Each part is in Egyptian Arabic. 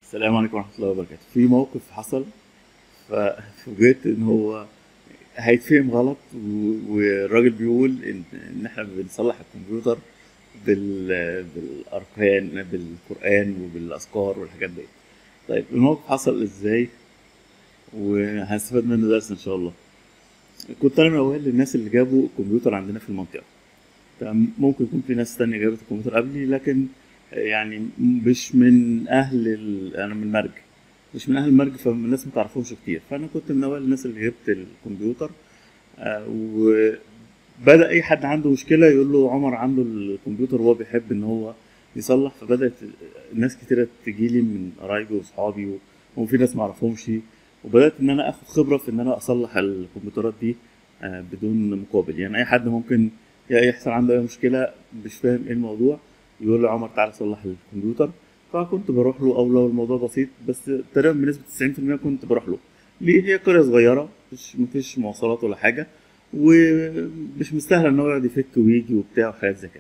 السلام عليكم ورحمة الله وبركاته في موقف حصل ففوجئت ان هو هيتفهم غلط و- والراجل بيقول ان ان احنا بنصلح الكمبيوتر بال بالاركان بالقران وبالاذكار والحاجات دي طيب الموقف حصل ازاي وهنستفاد منه درس ان شاء الله كنت انا من اوائل الناس اللي جابوا الكمبيوتر عندنا في المنطقه تمام ممكن يكون في ناس تانية جابت الكمبيوتر قبلي لكن يعني مش من اهل ال... انا من مرج مش من اهل المرج فالناس ما تعرفهمش كتير فانا كنت من اوائل الناس اللي جبت الكمبيوتر آه، وبدا اي حد عنده مشكله يقول له عمر عنده الكمبيوتر وهو بيحب ان هو يصلح فبدات ناس كتيره تجي لي من قرايبي واصحابي و- وفي ناس ما اعرفهمش وبدات ان انا اخد خبره في ان انا اصلح الكمبيوترات دي آه، بدون مقابل يعني اي حد ممكن يحصل عنده اي مشكله مش فاهم ايه الموضوع يقول لي عمر تعالى صلح الكمبيوتر فكنت بروح له او لو الموضوع بسيط بس تقريبا بنسبه 90% كنت بروح له ليه هي قريه صغيره مش مفيش مواصلات ولا حاجه ومش مستاهله ان هو يقعد يفك ويجي وبتاع وحاجات زي كده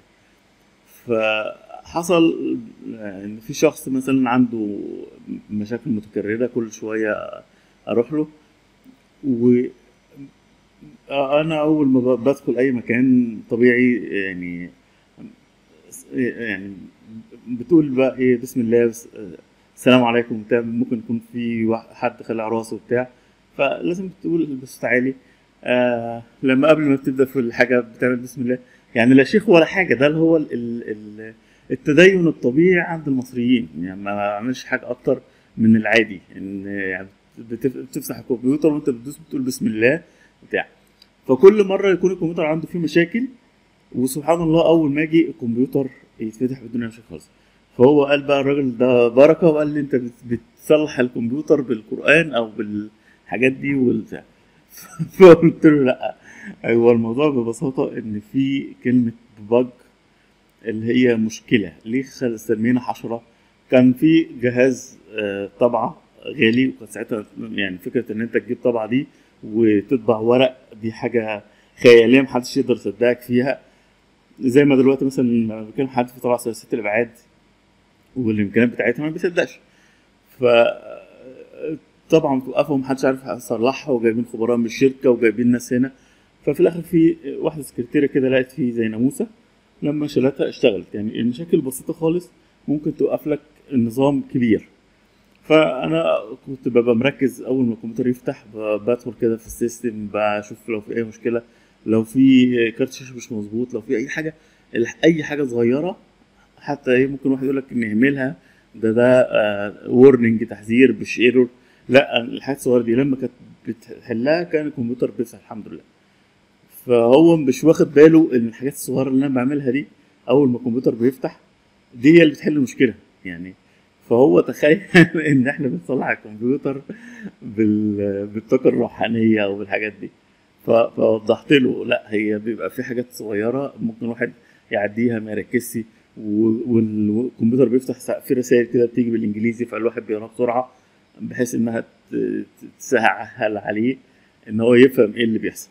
فحصل ان في شخص مثلا عنده مشاكل متكرره كل شويه اروح له و انا اول ما ب- بدخل اي مكان طبيعي يعني يعني بتقول بقى ايه بسم الله بس السلام عليكم بتاع ممكن يكون في واحد- حد خلع راسه بتاع فلازم تقول بصوت عالي آه لما قبل ما بتبدا في الحاجه بتعمل بسم الله يعني لا شيخ ولا حاجه ده اللي هو ال ال التدين الطبيعي عند المصريين يعني ما بعملش حاجه اكتر من العادي ان يعني بتف- بتفتح الكمبيوتر وانت بتدوس بتقول بسم الله بتاع فكل مره يكون الكمبيوتر عنده فيه مشاكل وسبحان الله اول ما اجي الكمبيوتر يتفتح بدون اي مشاكل خالص فهو قال بقى الراجل ده بركه وقال لي انت بت- بتصلح الكمبيوتر بالقران او بالحاجات دي والبتاع فقلت له لا هو الموضوع ببساطه ان في كلمه بج اللي هي مشكله ليه خل- سمينا حشره كان في جهاز آه، طبعه غالي وكان ساعتها يعني فكره ان انت تجيب طبعه دي وتطبع ورق دي حاجه خياليه محدش يقدر يصدقك فيها زي ما دلوقتي مثلا لما بيتكلم حد في طبعه ثلاثيه الابعاد والامكانيات بتاعتها ما بيصدقش ف طبعا توقفهم محدش عارف يصلحها وجايبين خبراء من الشركه وجايبين ناس هنا ففي الاخر في واحده سكرتيره كده لقت فيه زي ناموسه لما شالتها اشتغلت يعني المشاكل بسيطه خالص ممكن توقف لك النظام كبير فانا كنت ببقى مركز اول ما الكمبيوتر يفتح ب- بدخل كده في السيستم بشوف لو في اي مشكله لو في كارت شاشه مش مظبوط لو في اي حاجه ال- اي حاجه صغيره حتى ايه ممكن واحد يقول لك نهملها ده ده ورنينج تحذير مش ايرور لا الحاجات الصغيره دي لما كانت بتحلها كان الكمبيوتر بيفتح الحمد لله فهو مش واخد باله ان الحاجات الصغيره اللي انا بعملها دي اول ما الكمبيوتر بيفتح دي هي اللي بتحل المشكله يعني فهو تخيل ان احنا بنصلح الكمبيوتر بال- بالطاقه الروحانيه او بالحاجات دي ف- فوضحت له لا هي بيبقى في حاجات صغيره ممكن واحد يعديها ما يركزش و- والكمبيوتر بيفتح سا- في رسائل كده بتيجي بالانجليزي فالواحد بيقراها بسرعه بحيث انها ت- ت- تسهل عليه ان هو يفهم ايه اللي بيحصل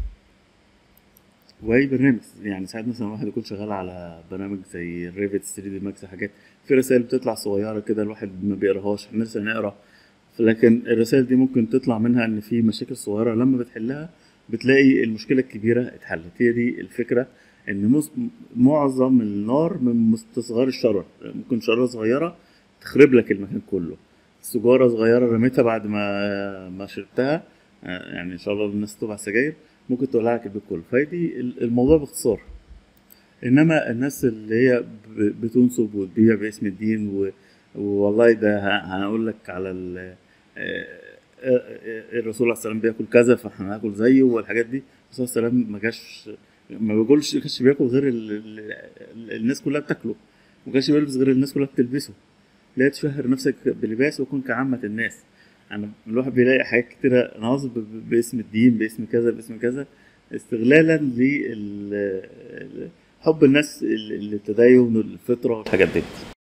واي برنامج يعني ساعات مثلا واحد يكون شغال على برنامج زي الريفت 3 دي ماكس حاجات في رسائل بتطلع صغيره كده الواحد ما بيقراهاش احنا لسه نقرا لكن الرسائل دي ممكن تطلع منها ان في مشاكل صغيره لما بتحلها بتلاقي المشكله الكبيره اتحلت هي دي الفكره ان مس- معظم النار من مستصغر الشرر ممكن شراره صغيره تخرب لك المكان كله سجاره صغيره رميتها بعد ما ما شربتها آه، يعني ان شاء الله الناس تبع سجاير ممكن تولع لك البيت كله فدي الموضوع باختصار انما الناس اللي هي ب- بتنصب وتبيع باسم الدين و... والله ده ه- هنقول لك على ال... آه، آه، آه، الرسول عليه السلام بياكل كذا فاحنا هناكل زيه والحاجات دي الرسول عليه السلام ما جاش ما بياكلش ما كانش بياكل غير ال... ال... ال- الناس كلها بتاكله ما كانش بيلبس غير الناس كلها بتلبسه لا تشهر نفسك بلباس وكن كعامة الناس يعني الواحد بيلاقي حاجات كتيرة نصب ب- باسم الدين باسم كذا باسم كذا استغلالا لحب الناس للتدين والفطرة والحاجات دي